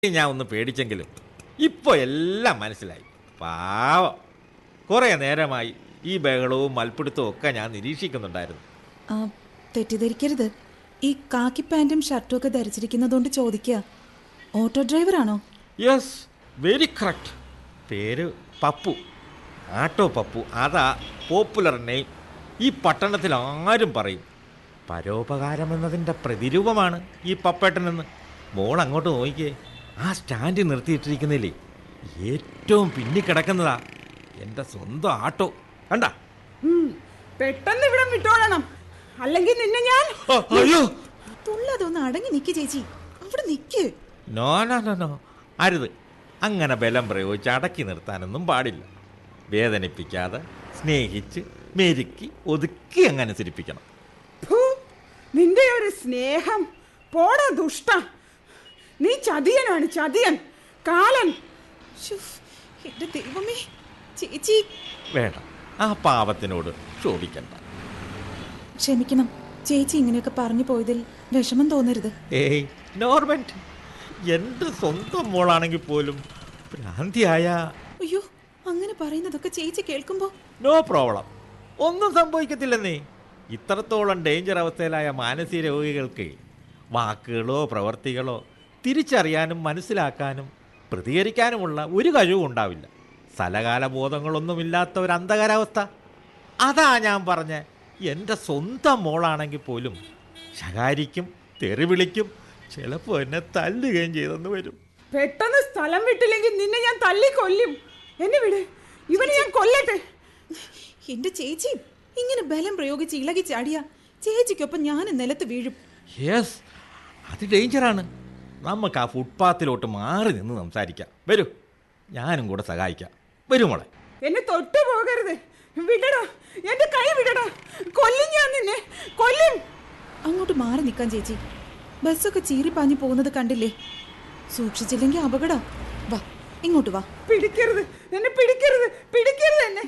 ഞാൻ ഒന്ന് പേടിച്ചെങ്കിലും ഇപ്പോൾ എല്ലാം മനസ്സിലായി പാവം കുറേ നേരമായി ഈ ബഹളവും മൽപ്പിടുത്തവും ഒക്കെ ഞാൻ നിരീക്ഷിക്കുന്നുണ്ടായിരുന്നു ആ, തെറ്റിദ്ധരിക്കരുത് ഈ കാക്കി പാൻറ്റും ഷർട്ടും ഒക്കെ ധരിച്ചിരിക്കുന്നതുകൊണ്ട് ചോദിക്കുക ഓട്ടോ ഡ്രൈവറാണോ യെസ് വെരി കറക്റ്റ് പേര് പപ്പു ആട്ടോ പപ്പു അതാ പോപ്പുലർ നെയിം ഈ പട്ടണത്തിൽ ആരും പറയും പരോപകാരം എന്നതിൻ്റെ പ്രതിരൂപമാണ് ഈ പപ്പേട്ടനെന്ന് മോൾ അങ്ങോട്ട് നോക്കിക്കേ ആ സ്റ്റാൻഡ് നിർത്തിയിട്ടിരിക്കുന്നില്ലേ ഏറ്റവും പിന്നിക്കിടക്കുന്നതാ എൻ്റെ സ്വന്തം ആട്ടോ കണ്ട ഉം, പെട്ടെന്ന് ഇവിടെ വിട്ടോളണം അല്ലെങ്കിൽ നിന്നെ ഞാൻ അയ്യോ തുള്ളതൊന്ന് അടങ്ങി നിക്ക് ചേച്ചി അവിടെ നിക്ക് നോ നോ നോ നോ അരുത് അങ്ങനെ ബലം പ്രയോഗിച്ച് അടക്കി നിർത്താനൊന്നും പാടില്ല വേദനിപ്പിക്കാതെ സ്നേഹിച്ച് മെരുക്കി ഒതുക്കി അങ്ങ് അനുസരിപ്പിക്കണം ഫു, നിന്റെ ഒരു സ്നേഹം പോട ദുഷ്ട നീ ചതിയനാണ് ചതിയൻ കാലൻ ശ്ശോ, എന്റെ ദൈവമേ ചേച്ചി വേണ്ട ആ പാവത്തിനോട് ക്ഷോഭിക്കണ്ട ക്ഷമിക്കണം ചേച്ചി ഇങ്ങനെയൊക്കെ പറഞ്ഞു പോയതിൽ വിഷമം തോന്നരുത് ഏയ് നോർമൻറ്റ് എൻ്റെ സ്വന്തം മോളാണെങ്കിൽ പോലും ഭ്രാന്തിയായ അയ്യോ അങ്ങനെ പറയുന്നതൊക്കെ ചേച്ചി കേൾക്കുമ്പോ നോ പ്രോബ്ലം ഒന്നും സംഭവിക്കത്തില്ലെന്നേ ഇത്രത്തോളം ഡേഞ്ചർ അവസ്ഥയിലായ മാനസിക രോഗികൾക്ക് വാക്കുകളോ പ്രവർത്തികളോ തിരിച്ചറിയാനും മനസ്സിലാക്കാനും പ്രതികരിക്കാനുമുള്ള ഒരു കഴിവും ഉണ്ടാവില്ല സ്ഥലകാല ബോധങ്ങളൊന്നുമില്ലാത്ത ഒരു അന്ധകാരാവസ്ഥ അതാ ഞാൻ പറഞ്ഞ എൻ്റെ സ്വന്തം മോളാണെങ്കിൽ പോലും ശകാരിക്കും തെറി വിളിക്കും ചിലപ്പോൾ എന്നെ തല്ലുകയും ചെയ്തെന്ന് വരും പെട്ടെന്ന് സ്ഥലം വിട്ടില്ലെങ്കിൽ നിന്നെ ഞാൻ തല്ലിക്കൊല്ലും എന്നെ വിട് ഇവനെ ഞാൻ കൊല്ലട്ടെ എന്റെ ചേച്ചി ഇങ്ങനെ ബലം പ്രയോഗിച്ച് ഇളകി ചാടിയ ചേച്ചിക്കൊപ്പം ഞാൻ നിലത്ത് വീഴും യെസ് അത് ഡേഞ്ചറാണ് നമുക്ക് ആ ഫുട്പാത്തിലോട്ട് മാറി നിന്ന് സംസാരിക്കാം വരൂ ഞാനും കൂടെ സഹായിക്കാം വരൂ മോളെ എന്നെ തൊട്ടു പോകരുത് വിടടാ എന്റെ കൈ വിടടാ കൊല്ലും ഞാൻ നിന്നെ കൊല്ലും അങ്ങോട്ട് മാറി നിൽക്കാൻ ചേച്ചി ബസ്സൊക്കെ ചീറിപ്പാഞ്ഞു പോകുന്നത് കണ്ടില്ലേ സൂക്ഷിച്ചില്ലെങ്കിൽ അപകടം വാ ഇങ്ങോട്ട് വാ പിടിക്കരുത് എന്നെ പിടിക്കരുത് പിടിക്കരുത് എന്നെ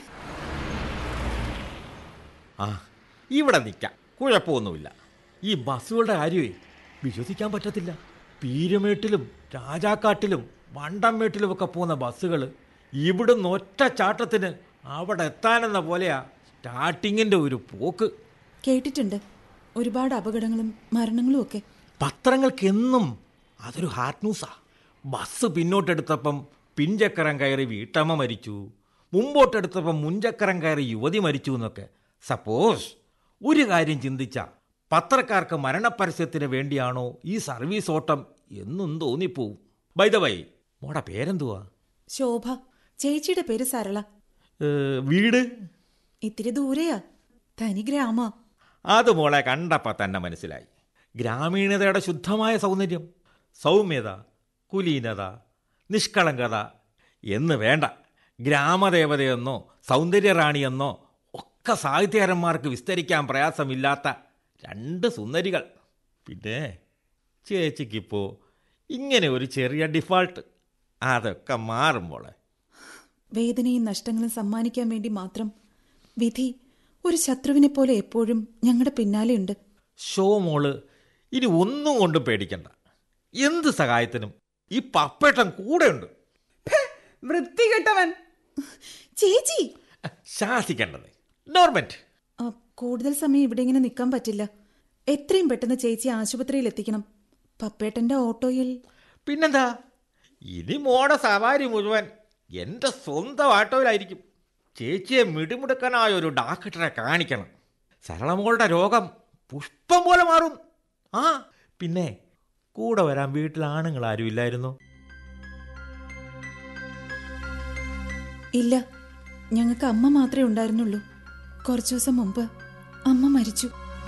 ആ ഇവിടെ നിൽക്കാം കുഴപ്പമൊന്നുമില്ല ഈ ബസ്സുകളുടെ കാര്യമേ വിശ്വസിക്കാൻ പറ്റത്തില്ല പീരുമേട്ടിലും രാജാക്കാട്ടിലും വണ്ടംമേട്ടിലും ഒക്കെ പോകുന്ന ബസ്സുകൾ ഇവിടുന്ന് ഒറ്റ ചാട്ടത്തിന് അവിടെ എത്താനെന്ന പോലെയാ സ്റ്റാർട്ടിങ്ങിൻ്റെ ഒരു പോക്ക് കേട്ടിട്ടുണ്ട് ഒരുപാട് അപകടങ്ങളും മരണങ്ങളും ഒക്കെ പത്രങ്ങൾക്കെന്നും അതൊരു ഹാർട്ട് ന്യൂസാ ബസ് പിന്നോട്ടെടുത്തപ്പം പിൻചക്രം കയറി വീട്ടമ്മ മരിച്ചു മുമ്പോട്ടെടുത്തപ്പം മുൻചക്രം കയറി യുവതി മരിച്ചു എന്നൊക്കെ സപ്പോസ് ഒരു കാര്യം ചിന്തിച്ച പത്രക്കാർക്ക് മരണപരസ്യത്തിന് വേണ്ടിയാണോ ഈ സർവീസ് ഓട്ടം എന്നും തോന്നിപ്പോവും ബൈ ദ വൈ മോടെ പേരെന്തുവാ ശോഭ ചേച്ചിയുടെ പേര് സരള ഏ, വീട് ഇത്തിരി ദൂരെയാ തനി ഗ്രാമ അത് മോളെ കണ്ടപ്പോൾ തന്നെ മനസ്സിലായി ഗ്രാമീണതയുടെ ശുദ്ധമായ സൗന്ദര്യം സൗമ്യത കുലീനത നിഷ്കളങ്കത എന്ന് വേണ്ട ഗ്രാമദേവതയെന്നോ സൗന്ദര്യറാണിയെന്നോ ഒക്കെ സാഹിത്യകാരന്മാർക്ക് വിസ്തരിക്കാൻ പ്രയാസമില്ലാത്ത രണ്ട് സുന്ദരികൾ പിന്നെ ചേച്ചിക്കിപ്പോൾ ഇങ്ങനെ ഒരു ചെറിയ ഡിഫാൾട്ട് അതൊക്കെ മാറും മോളെ വേദനയും നഷ്ടങ്ങളും സമ്മാനിക്കാൻ വേണ്ടി മാത്രം വിധി ഒരു ശത്രുവിനെ പോലെ എപ്പോഴും ഞങ്ങളുടെ പിന്നാലെയുണ്ട് ഷോ മോള് ഇനി ഒന്നും കൊണ്ടും പേടിക്കണ്ട എന്ത് സഹായത്തിനും ഈ പപ്പേട്ടൻ കൂടെയുണ്ട് ഫെ, വൃത്തികെട്ടവൻ ചേച്ചി ശാസിക്കേണ്ടത് നോർമറ്റ് ആ, കൂടുതൽ സമയം ഇവിടെ ഇങ്ങനെ നിൽക്കാൻ പറ്റില്ല എത്രയും പെട്ടെന്ന് ചേച്ചി ആശുപത്രിയിൽ എത്തിക്കണം പപ്പേട്ടന്റെ ഓട്ടോയിൽ പിന്നെന്താ ഇനി മോടെ സവാരി മുഴുവൻ എൻ്റെ സ്വന്തം ആട്ടോയിലായിരിക്കും ചേച്ചിയെ മിടിമുടുക്കനായ ഒരു ഡാക്ടറെ കാണിക്കണം സരളമോളുടെ രോഗം പുഷ്പം പോലെ മാറും ആ പിന്നെ കൂടെ വരാൻ വീട്ടിൽ ആണുങ്ങൾ ആരും ഇല്ലായിരുന്നു ഇല്ല ഞങ്ങൾക്ക് അമ്മ മാത്രമേ ഉണ്ടായിരുന്നുള്ളൂ കുറച്ചു ദിവസം മുമ്പ് അമ്മ മരിച്ചു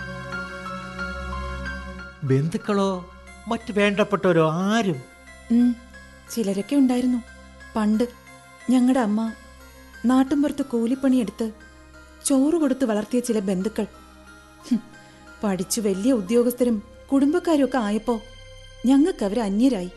ബന്ധുക്കളോ മറ്റ് വേണ്ടപ്പെട്ടവരോ ആരും ഉം, ചിലരൊക്കെ ഉണ്ടായിരുന്നു പണ്ട് ഞങ്ങളുടെ അമ്മ നാട്ടുമ്പുറത്ത് കൂലിപ്പണിയെടുത്ത് ചോറ് കൊടുത്ത് വളർത്തിയ ചില ബന്ധുക്കൾ ഹും, പഠിച്ചു വലിയ ഉദ്യോഗസ്ഥരും കുടുംബക്കാരും ഒക്കെ ആയപ്പോ ഞങ്ങൾക്ക് അവർ അന്യരായി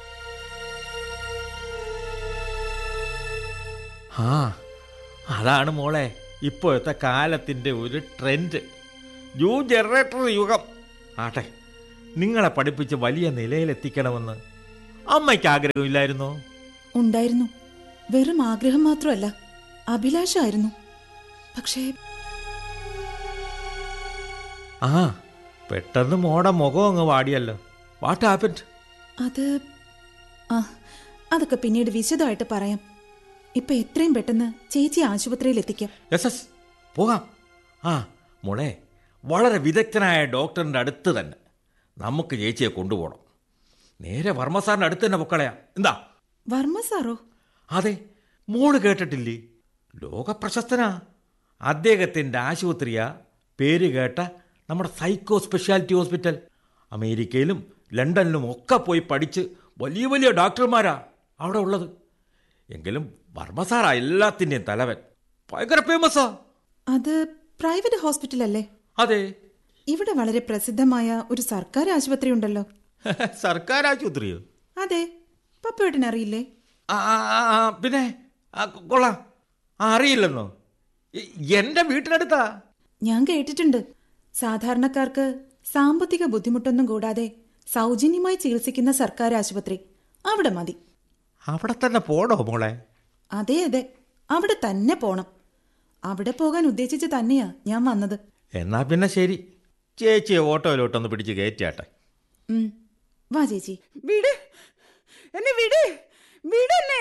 ആ അതാണ് മോളെ ഇപ്പോഴത്തെ കാലത്തിൻ്റെ ഒരു ട്രെൻഡ് ന്യൂ ജനറേറ്റർ യുഗം ആട്ടെ നിങ്ങളെ പഠിപ്പിച്ച് വലിയ നിലയിലെത്തിക്കണമെന്ന് അമ്മയ്ക്ക് ആഗ്രഹമില്ലായിരുന്നോ ഉണ്ടായിരുന്നു വെറും ആഗ്രഹം മാത്രമല്ല അഭിലാഷമായിരുന്നു പക്ഷേ ആ പെട്ടെന്ന് മോടെ മുഖം അങ്ങ് വാടിയല്ലോ വാട്ട് ഹാപ്പൻഡ് അത് ആ അതൊക്കെ പിന്നീട് വിശദമായിട്ട് പറയാം ഇപ്പൊ എത്രയും പെട്ടെന്ന് ചേച്ചി ആശുപത്രിയിൽ എത്തിക്കാം എസ് എസ് പോകാം ആ മോളെ വളരെ വിദഗ്ധനായ ഡോക്ടറിൻ്റെ അടുത്ത് തന്നെ നമുക്ക് ചേച്ചിയെ കൊണ്ടുപോകണം നേരെ വർമ്മ സാറിൻ്റെ അടുത്ത് തന്നെ പൊക്കളയാ എന്താ വർമ്മ സാറോ അതെ മോള് കേട്ടിട്ടില്ലേ ലോകപ്രശസ്തനാ അദ്ദേഹത്തിൻ്റെ ആശുപത്രിയാ പേര് കേട്ട നമ്മുടെ സൈക്കോ സ്പെഷ്യാലിറ്റി ഹോസ്പിറ്റൽ അമേരിക്കയിലും ലണ്ടനിലും ഒക്കെ പോയി പഠിച്ച് വലിയ വലിയ ഡോക്ടർമാരാ അവിടെ ഉള്ളത് എങ്കിലും വർമ്മ സാറാ എല്ലാത്തിൻ്റെയും തലവൻ ഭയങ്കര ഫേമസാ അത് പ്രൈവറ്റ് ഹോസ്പിറ്റൽ അല്ലേ അതെ ഇവിടെ വളരെ പ്രസിദ്ധമായ ഒരു സർക്കാർ ആശുപത്രി ഉണ്ടല്ലോ സർക്കാർ ആശുപത്രിയോ അതെ പപ്പയോട്ടിന് അറിയില്ലേ ആ ആ, ആ, ആ, പിന്നെ ആ, കൊ- കൊള്ളാം ആ അറിയില്ലെന്നോ എ- എന്റെ വീട്ടിനടുത്താ ഞാൻ കേട്ടിട്ടുണ്ട് സാധാരണക്കാർക്ക് സാമ്പത്തിക ബുദ്ധിമുട്ടൊന്നും കൂടാതെ സൗജന്യമായി ചികിത്സിക്കുന്ന സർക്കാർ ആശുപത്രി അവിടെ മതി അവിടെ തന്നെ പോടോ മോളെ അതെ അതെ അവിടെ തന്നെ പോണം അവിടെ പോകാൻ ഉദ്ദേശിച്ച് തന്നെയാ ഞാൻ വന്നത് എന്നാ പിന്നെ ശരി ചേച്ചിയെ ഓട്ടോയിലോട്ടൊന്ന് പിടിച്ച് കയറ്റിയാട്ടെ ഉം. വാ ചേച്ചി വിട് എന്നെ വിട് വിടെന്നെ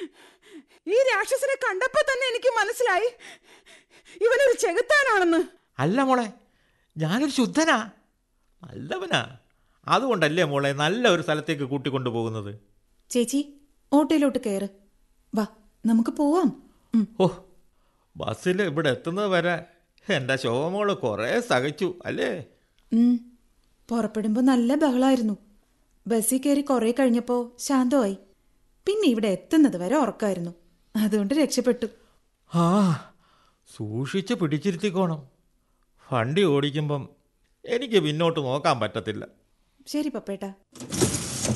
ഈ രാക്ഷസനെ കണ്ടപ്പോ തന്നെ എനിക്ക് മനസ്സിലായി ഇവനൊരു ചെകുത്താനാണെന്ന് അല്ല മോളെ ഞാനൊരു ശുദ്ധനാ നല്ലവനാ അതുകൊണ്ടല്ലേ മോളെ നല്ല ഒരു സ്ഥലത്തേക്ക് കൂട്ടിക്കൊണ്ടു പോകുന്നത് ചേച്ചി ഓട്ടോയിലോട്ട് കയറ് വാ നമുക്ക് പോവാം ഉം. ഓ ബസ്സിൽ ഇവിടെ എത്തുന്നത് വരെ എൻ്റെ ശോഭമോള് കുറേ സഹിച്ചു അല്ലേ ഉം. പുറപ്പെടുമ്പോ നല്ല ബഹളായിരുന്നു ബസ്സിൽ കയറി കുറെ കഴിഞ്ഞപ്പോ ശാന്തമായി പിന്നെ ഇവിടെ എത്തുന്നത് വരെ ഉറക്കായിരുന്നു അതുകൊണ്ട് രക്ഷപ്പെട്ടു ആ സൂക്ഷിച്ച് പിടിച്ചിരുത്തിക്കോണം വണ്ടി ഓടിക്കുമ്പം എനിക്ക് പിന്നോട്ട് നോക്കാൻ പറ്റത്തില്ല ശരി പപ്പേട്ട